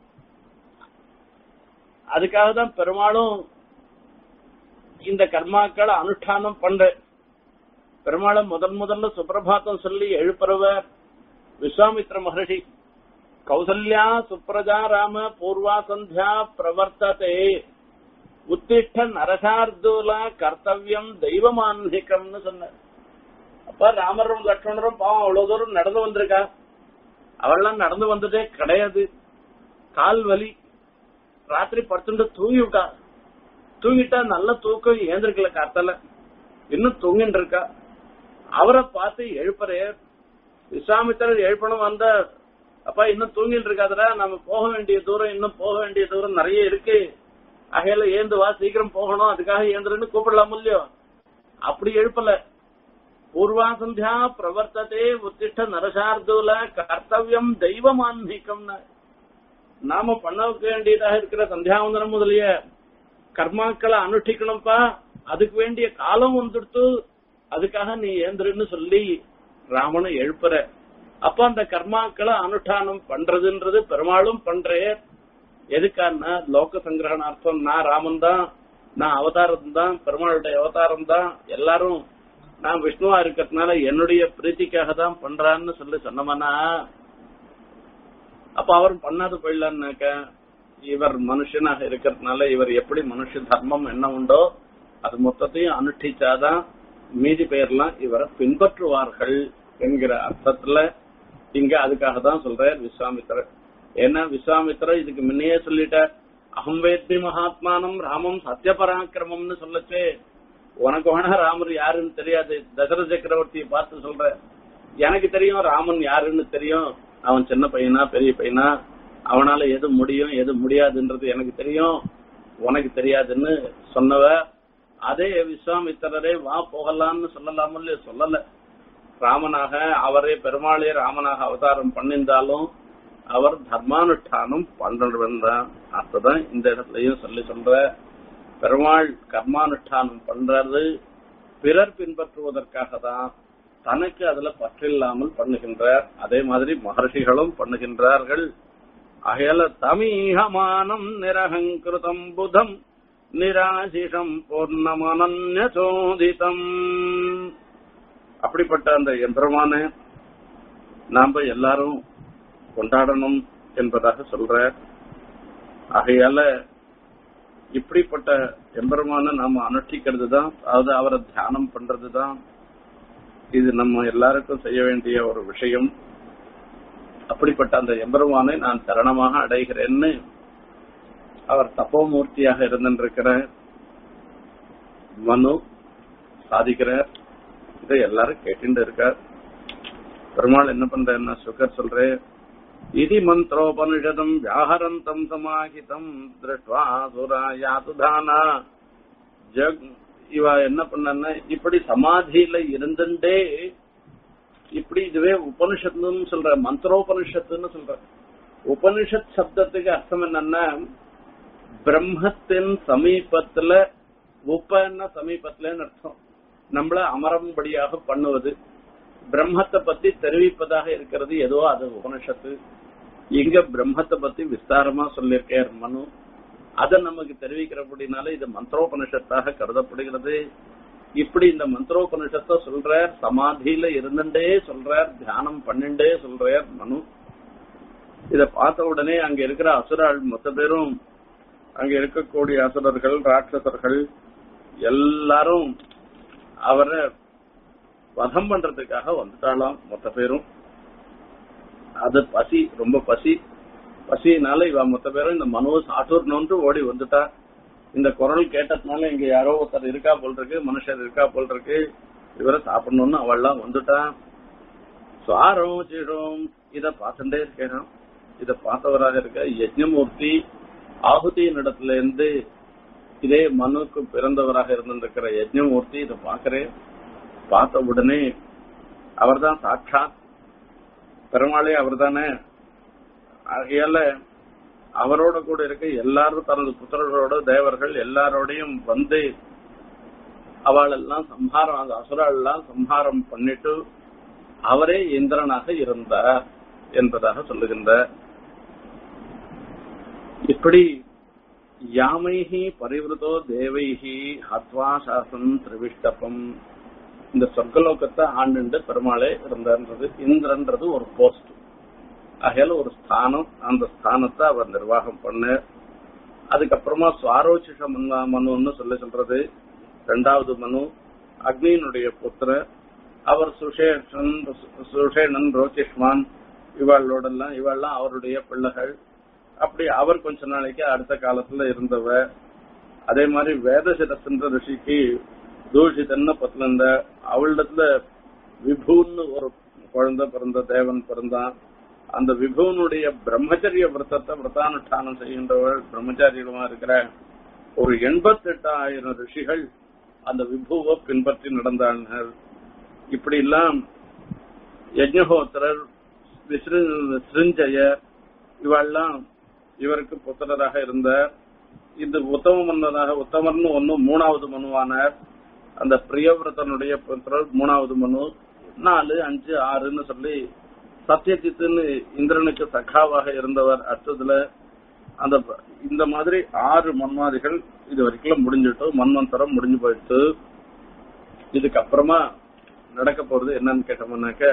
அதுக்காக தான் பெருமாளும் இந்த கர்மாக்களை அனுஷ்டானம் பண்ற பெருமாளை முதன் முதல்ல சுப்பிரபாத்தம் சொல்லி எழுப்புறவர் விஸ்வாமித்ர மகர்ஷி கௌசல்யா சுப்ரஜா ராம பூர்வா சந்தியா பிரவர்த்ததே உத்திஷ்ட நரசார்தூலா கர்த்தவியம் தெய்வமான்மிகம்னு சொன்னார் அப்ப ராமரும் லட்சுமணரும் பாவம் அவ்வளவு தூரம் நடந்து வந்திருக்கா அவரெல்லாம் நடந்து வந்ததே கிடையாது கால் வலி ராத்திரி படுத்துட்டு தூங்கி விட்டா தூங்கிட்டா நல்ல தூக்கம் ஏந்திருக்கல காத்தால இன்னும் தூங்கிட்டு இருக்கா அவரை பார்த்து எழுப்புறே விஸ்வாமித்திரர் எழுப்பணும் வந்த அப்பா இன்னும் தூங்கிட்டு இருக்காதடா நம்ம போக வேண்டிய தூரம் இன்னும் போக வேண்டிய தூரம் நிறைய இருக்கு அகையில ஏந்து வா சீக்கிரம் போகணும் அதுக்காக ஏந்துருன்னு கூப்பிடலாம் இல்லையோ அப்படி எழுப்பல பூர்வா சந்தியா பிரவர்த்ததே உத்திஷ்ட நரசார்தூல கர்த்தவியம் தெய்வமான்மீகம்னு நாம பண்ண வேண்டியதாக இருக்கிற சந்தியாவந்தனம் முதலிய கர்மாக்களை அனுஷ்டிக்கணும்ப்பா அதுக்கு வேண்டிய காலம் வந்துடுத்து அதுக்காக நீ ஏந்திரன்னு சொல்லி ராமனை எழுப்புற அப்ப அந்த கர்மாக்களை அனுஷ்டானம் பண்றதுன்றது பெருமாளும் பண்றே எதுக்கான்னா லோக சங்கிரகணார்த்தம் நான் ராமன் தான் நான் அவதாரம் தான் பெருமாளுடைய அவதாரம் தான் எல்லாரும் நான் விஷ்ணுவா இருக்கிறதுனால என்னுடைய பிரீத்திக்காக தான் பண்றான்னு சொல்லி சொன்னோம்னா அப்ப அவர் பண்ணாது போயிடலான்னாக்க இவர் மனுஷனாக இருக்கிறதுனால இவர் எப்படி மனுஷ தர்மம் என்ன உண்டோ அது மொத்தத்தையும் அனுஷ்டிச்சாதான் மீதி பெயர்லாம் இவரை பின்பற்றுவார்கள் என்கிற அர்த்தத்துல இங்க அதுக்காக தான் சொல்றார் விஸ்வாமித்திரர் ஏன்னா விஸ்வாமித்திரர் இதுக்கு முன்னையே சொல்லிட்டார் அகம் வேத்மி மகாத்மானம் ராமம் சத்தியபராக்கிரமம்னு சொல்லச்சே உனக்கு வேணா ராமர் யாருன்னு தெரியாது தசரத சக்கரவர்த்தியை பார்த்து சொல்ற எனக்கு தெரியும் ராமன் யாருன்னு தெரியும் அவன் சின்ன பையனா பெரிய பையனா அவனால எது முடியும் எது முடியாதுன்றது எனக்கு தெரியும் உனக்கு தெரியாதுன்னு சொன்னவ அதே விஸ்வாமித்திரரே வா போகலாம்னு சொல்லலாம இல்லையா சொல்லல ராமனாக அவரே பெருமாளே ராமனாக அவதாரம் பண்ணியிருந்தாலும் அவர் தர்மானுஷ்டானம் பண்றவன் தான் அதுதான் இந்த இடத்துலயும் சொல்லி சொல்ற பெருமாள் கர்மானுஷ்டானம் பண்றது பிறர் பின்பற்றுவதற்காக தான் தனக்கு அதுல பற்றில்லாமல் பண்ணுகின்றார் அதே மாதிரி மகர்ஷிகளும் பண்ணுகின்றார்கள் அகல தமிஹமானம் நிரகங்கிருதம் புதம் நிராசிஷம் பூர்ணமனன்ய சோதிதம் அப்படிப்பட்ட அந்த எம்பெருமான நாம எல்லாரும் கொண்டாடணும் என்பதாக சொல்ற ஆகையால இப்படிப்பட்ட எம்பெருமான நாம அனுஷ்டிக்கிறது தான் அதாவது அவரை தியானம் பண்றது தான் இது நம்ம எல்லாருக்கும் செய்ய வேண்டிய ஒரு விஷயம் அப்படிப்பட்ட அந்த எம்பெருமானை நான் சரணமாக அடைகிறேன்னு அவர் தப்போமூர்த்தியாக இருந்திருக்கிற மனு சாதிக்கிறார் இதை எல்லாரும் கேட்டுட்டு இருக்கார் பெருமாள் என்ன பண்றேன்னா சுகர் சொல்றேன் இதி மந்திரோபனிஷதம் வியாஹரந்தம் சமாஹிதம் திருஷ்வா சுரா யாதுதானா ஜக் இவ என்ன பண்ணன்னா இப்படி சமாதியில இருந்துட்டே இப்படி இதுவே உபனிஷத்துன்னு சொல்ற மந்திரோபனிஷத்துன்னு சொல்ற உபனிஷத் சப்தத்துக்கு அர்த்தம் என்னன்னா பிரம்மத்தின் சமீபத்துல உப்பன்னா சமீபத்துலன்னு அர்த்தம் நம்மள அமரும்படியாக பண்ணுவது பிரம்மத்தை பத்தி தெரிவிப்பதாக இருக்கிறது ஏதோ அது உபனிஷத்து இங்க பிரம்மத்தை பத்தி விஸ்தாரமா சொல்லியிருக்கார் மனு அதை நமக்கு தெரிவிக்கிறபடினால இது மந்திரோபனிஷத்தாக கருதப்படுகிறது இப்படி இந்த மந்திரோபனிஷத்தை சொல்றார் சமாதியில இருந்துட்டே சொல்றார் தியானம் பண்ணிண்டே சொல்றார் மனு இத பார்த்த உடனே அங்க இருக்கிற அசுரால் மொத்த பேரும் அங்க இருக்கக்கூடிய அசுரர்கள் ராட்சசர்கள் எல்லாரும் அவரை வதம் பண்றதுக்காக வந்துட்டாளாம் மொத்த பேரும் அது பசி ரொம்ப பசி பசியினால இவ மொத்த பேரும் இந்த மனுவை சாட்டுறணும்னு ஓடி வந்துட்டா இந்த குரல் கேட்டதுனால இங்க யாரோ ஒருத்தர் இருக்கா போல் இருக்கு மனுஷர் இருக்கா போல் இருக்கு இவரை சாப்பிடணும்னு அவள்லாம் வந்துட்டா சுவாரம் சீடம் இத பார்த்துட்டே இருக்கேன் இத பார்த்தவராக இருக்க யஜ்ஞமூர்த்தி ஆகுதியின் இடத்துல இருந்து இதே மனுக்கு பிறந்தவராக இருந்திருக்கிற யஜ்ஞமூர்த்தி இத பாக்குறேன் பார்த்த உடனே அவர்தான் சாட்சாத் பெருமாளே அவர்தானே ஆகையால அவரோட கூட இருக்க எல்லாரும் தனது புத்திரர்களோட தேவர்கள் எல்லாரோடையும் வந்து அவளெல்லாம் சம்ஹாரம் அந்த அசுராளெல்லாம் சம்ஹாரம் பண்ணிட்டு அவரே இந்திரனாக இருந்தார் என்பதாக சொல்லுகின்ற இப்படி யாமைஹி பரிவிருத்தோ தேவைஹி ஹத்வா சாசன் திரிவிஷ்டபம் இந்த சொர்க்கலோகத்தை ஆண்டுண்டு பெருமாளே இருந்தார்ன்றது இந்திரன்றது ஒரு போஸ்ட் ஆகையால ஒரு ஸ்தானம் அந்த ஸ்தானத்தை அவர் நிர்வாகம் பண்ண அதுக்கப்புறமா சுவாரோச்சிஷ மன்னா மனுன்னு சொல்லி சொல்றது ரெண்டாவது மனு அக்னியினுடைய புத்திரர் அவர் சுஷேஷன் சுஷேனன் ரோகிஷ்மான் இவாளோடெல்லாம் இவாள்லாம் அவருடைய பிள்ளைகள் அப்படி அவர் கொஞ்ச நாளைக்கு அடுத்த காலத்துல இருந்தவர் அதே மாதிரி வேதசிரஸ்ன்ற ரிஷிக்கு தூஷிதன்னு பத்தில அவளிடத்துல விபுன்னு ஒரு குழந்தை பிறந்த தேவன் பிறந்தான் அந்த விபுவனுடைய பிரம்மச்சரிய விரதத்தை விரதானுஷ்டானம் செய்கின்றவள் பிரம்மச்சாரியமா இருக்கிற ஒரு எண்பத்தி எட்டாயிரம் ரிஷிகள் அந்த விபுவை பின்பற்றி நடந்தார்கள் இப்படி எல்லாம் யஜ்னஹோத்திரர் சிருஞ்சயர் இவெல்லாம் இவருக்கு புத்திரராக இருந்தார் இது உத்தம மன்னராக உத்தமர்னு ஒன்னு மூணாவது மனுவானார் அந்த பிரியவிரதனுடைய புத்திரர் மூணாவது மனு நாலு அஞ்சு ஆறுன்னு சொல்லி சத்யஜித்துன்னு இந்திரனுக்கு சகாவாக இருந்தவர் அடுத்ததுல அந்த இந்த மாதிரி ஆறு மன்வாதிகள் இது வரைக்கும் முடிஞ்சிட்டோம் மன்வந்தரம் முடிஞ்சு போயிடுச்சு இதுக்கப்புறமா நடக்க போறது என்னன்னு கேட்டோம்னாக்க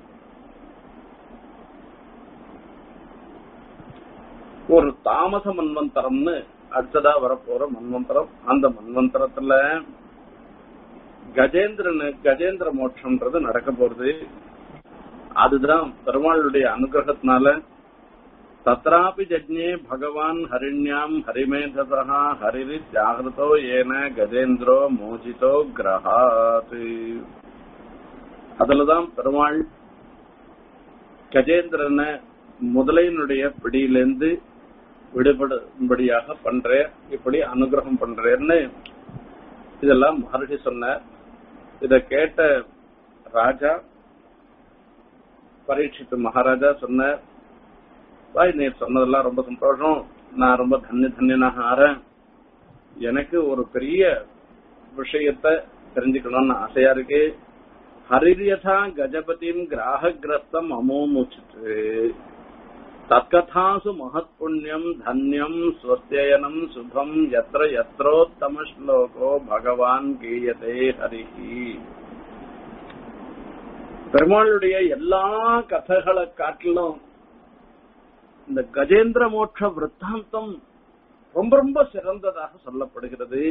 ஒரு தாமச மன்வந்தரம்னு அடுத்ததா வரப்போற மன்வந்தரம் அந்த மன்வந்தரத்துல கஜேந்திரனு கஜேந்திர மோட்சம்ன்றது நடக்க போறது அதுதான் பெருமாளுடைய அனுகிரகத்தினால தத்ராபி ஜஜ்ஞே பகவான் ஹரிண்யாம் ஹரிமேதசா ஹரிரி ஜாகிருதோ ஏன கஜேந்திரோ மோஜிதோ கிரகாத் அதுலதான் பெருமாள் கஜேந்திரனை முதலையினுடைய பிடியிலிருந்து விடுபடும்படியாக பண்ற இப்படி அனுகிரகம் பண்றேன்னு இதெல்லாம் மகர்ஷி சொன்னார் இத கேட்ட ராஜா பரீட்சித்து மகாராஜா சொன்னார் பாய் நீ சொன்னதெல்லாம் ரொம்ப சந்தோஷம் நான் ரொம்ப தன்ய தன்யனாக ஆறேன் எனக்கு ஒரு பெரிய விஷயத்த தெரிஞ்சுக்கணும்னு ஆசையா இருக்கு ஹரிரியதா கஜபதிம் கிராககிரஸ்தம் அமோமுச்சிட்டு தத்கதாசு மகத் புண்ணியம் தன்யம் ஸ்வஸ்தியனம் சுபம் எத்திர எத்திரோத்தம ஸ்லோகோ பகவான் கீயதே ஹரிஹி பெருமாளுடைய எல்லா கதைகளை காட்டிலும் இந்த கஜேந்திர மோட்ச விற்த்தாந்தம் ரொம்ப ரொம்ப சிறந்ததாக சொல்லப்படுகிறது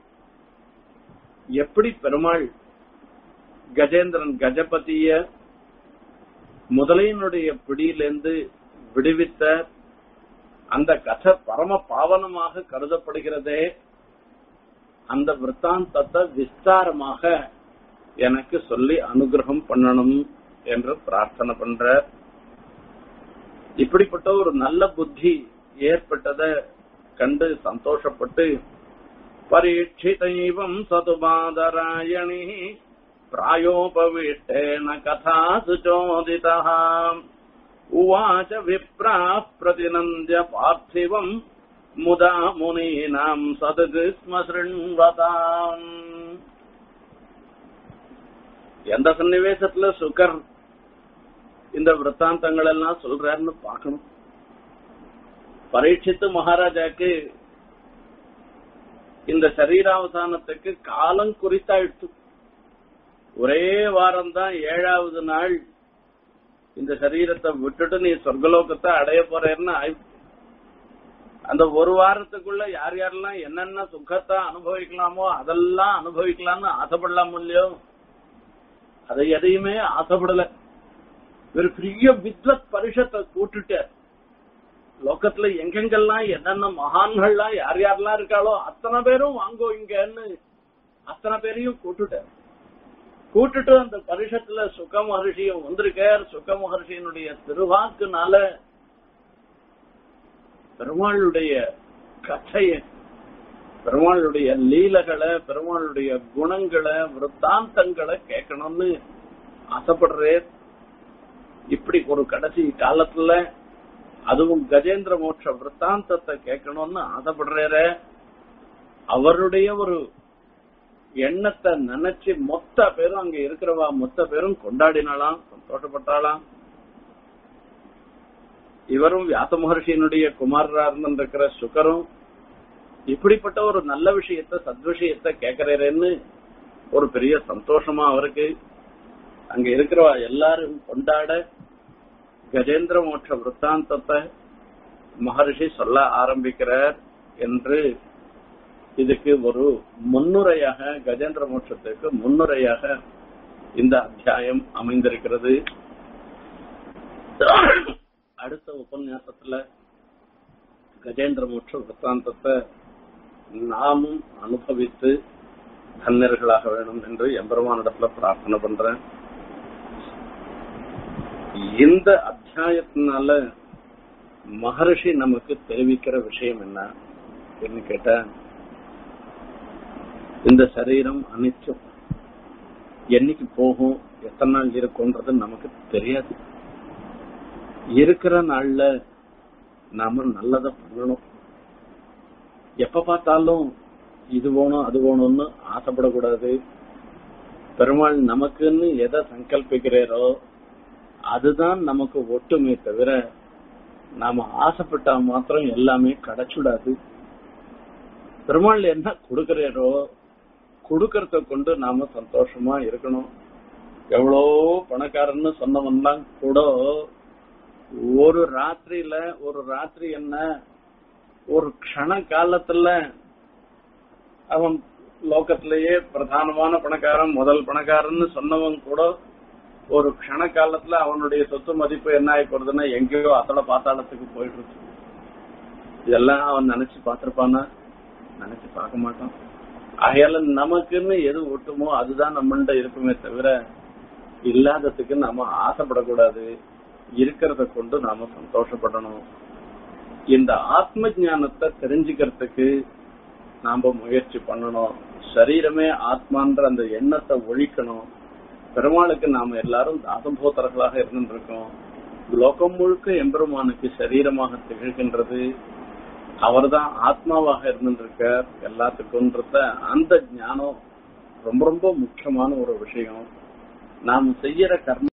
எப்படி பெருமாள் கஜேந்திரன் கஜபதிய முதலையினுடைய பிடியிலிருந்து விடுவித்த அந்த கதை பரம பாவனமாக கருதப்படுகிறதே அந்த விற்த்தாந்தத்தை விஸ்தாரமாக எனக்கு சொல்லி அனுகிரகம் பண்ணணும் என்று பிரார்த்தனை பண்ற இப்படிப்பட்ட ஒரு நல்ல புத்தி ஏற்பட்டத கண்டு சந்தோஷப்பட்டு பரீட்சிதைவம் சதுபாதராயணி பிராயோபவிஷ்டேன கதா சுச்சோதிதா உவாச்ச விப்ரா பிரதிநந்திய பார்த்திவம் முதா முனீனாம் சதுகு ஸ்ம சிருண்வதாம் எந்த சன்னிவேசத்துல சுகர் இந்த விற்த்தாந்தங்கள் எல்லாம் சொல்றாருன்னு பார்க்கணும் பரீட்சித்து மகாராஜாக்கு இந்த சரீராவசானத்துக்கு காலம் குறித்தாயிடுச்சு ஒரே வாரம் தான் ஏழாவது நாள் இந்த சரீரத்தை விட்டுட்டு நீ சொர்க்கலோகத்தை அடைய போறேன்னு ஆயி- அந்த ஒரு வாரத்துக்குள்ள யார் யாரெல்லாம் என்னென்ன சுகத்தை அனுபவிக்கலாமோ அதெல்லாம் அனுபவிக்கலாம்னு ஆசைப்படலாம் இல்லையோ அதை எதையுமே ஆசைப்படல ஒரு பெரிய வித்வத் பரிஷத்தை கூட்டுட்டார் லோகத்துல எங்கெங்கெல்லாம் என்னென்ன மகான்கள்லாம் யார் யாரெல்லாம் இருக்காளோ அத்தனை பேரும் வாங்கோ இங்கன்னு அத்தனை பேரையும் கூட்டுட்டார் கூட்டுட்டு அந்த பரிஷத்துல சுக மகர்ஷியும் வந்திருக்கார் சுக மகர்ஷியினுடைய திருவாக்குனால பெருமாளுடைய கதைய பெருமாளுடைய லீலைகளை பெருமாளுடைய குணங்களை விருத்தாந்தங்களை கேட்கணும்னு ஆசைப்படுறேன் இப்படி ஒரு கடைசி காலத்துல அதுவும் கஜேந்திர மோட்ச விருத்தாந்தத்தை கேட்கணும்னு ஆசைப்படுறாரு அவருடைய ஒரு எண்ணத்தை நினைச்சு மொத்த பேரும் அங்க இருக்கிறவா மொத்த பேரும் கொண்டாடினாலாம் சந்தோஷப்பட்டாலாம் இவரும் வியாச மகர்ஷியினுடைய குமாரரா இருந்திருக்கிற சுகரும் இப்படிப்பட்ட ஒரு நல்ல விஷயத்த சத்விஷயத்தை கேட்கிறேன்னு ஒரு பெரிய சந்தோஷமா அவருக்கு அங்க இருக்கிறவா எல்லாரும் கொண்டாட கஜேந்திர மோட்ச விருத்தாந்தத்தை மகர்ஷி சொல்ல ஆரம்பிக்கிறார் என்று இதுக்கு ஒரு முன்னுரையாக கஜேந்திர மோட்சத்துக்கு முன்னுரையாக இந்த அத்தியாயம் அமைந்திருக்கிறது அடுத்த உபன்யாசத்துல கஜேந்திர மோட்ச விருத்தாந்தத்தை நாமும் அனுபவித்து தன்யர்களாக வேணும் என்று எம்பெருமானிடத்துல பிரார்த்தனை பண்றேன் இந்த அத்தியாயத்தினால மகர்ஷி நமக்கு தெரிவிக்கிற விஷயம் என்ன என்ன கேட்டா இந்த சரீரம் அனிச்சம் என்னைக்கு போகும் எத்தனை நாள் இருக்கும்ன்றது நமக்கு தெரியாது இருக்கிற நாள்ல நாம நல்லத பண்ணணும் எப்ப பார்த்தாலும் இது வேணும் அது வேணும்னு ஆசைப்படக்கூடாது பெருமாள் நமக்குன்னு எதை சங்கல்பிக்கிறாரோ அதுதான் நமக்கு ஒட்டுமே தவிர நாம ஆசைப்பட்டா மாத்திரம் எல்லாமே கிடைச்சுடாது பெருமாள் என்ன கொடுக்கிறாரோ கொடுக்கறத கொண்டு நாம சந்தோஷமா இருக்கணும் எவ்வளோ பணக்காரன்னு சொன்னவன்லாம் கூட ஒரு ராத்திரியில ஒரு ராத்திரி என்ன ஒரு க்ஷண காலத்துல அவன் லோகத்திலேயே பிரதானமான பணக்காரன் முதல் பணக்காரன்னு சொன்னவன் கூட ஒரு க்ஷண காலத்துல அவனுடைய சொத்து மதிப்பு என்ன ஆகி போறதுன்னா எங்கேயோ அத்தோட பாத்தாளத்துக்கு போயிட்டு இருக்கு இதெல்லாம் அவன் நினைச்சு பார்த்திருப்பானா நினைச்சு பார்க்க மாட்டான் ஆகையால நமக்குன்னு எது ஒட்டுமோ அதுதான் நம்மள்ட இருக்குமே தவிர இல்லாததுக்கு நாம ஆசைப்படக்கூடாது இருக்கிறத கொண்டு நாம சந்தோஷப்படணும் இந்த ஆத்ம ஞானத்தை தெரிஞ்சுக்கிறதுக்கு நாம முயற்சி பண்ணணும் சரீரமே ஆத்மான்ற அந்த எண்ணத்தை ஒழிக்கணும் பெருமாளுக்கு நாம எல்லாரும் தாசபோத்தர்களாக இருந்திருக்கோம் லோகம் முழுக்க எம்பெருமானுக்கு சரீரமாக திகழ்கின்றது அவர்தான் ஆத்மாவாக இருந்திருக்கார் எல்லாத்துக்கும்ன்றத அந்த ஞானம் ரொம்ப ரொம்ப முக்கியமான ஒரு விஷயம் நாம் செய்யற கர்ம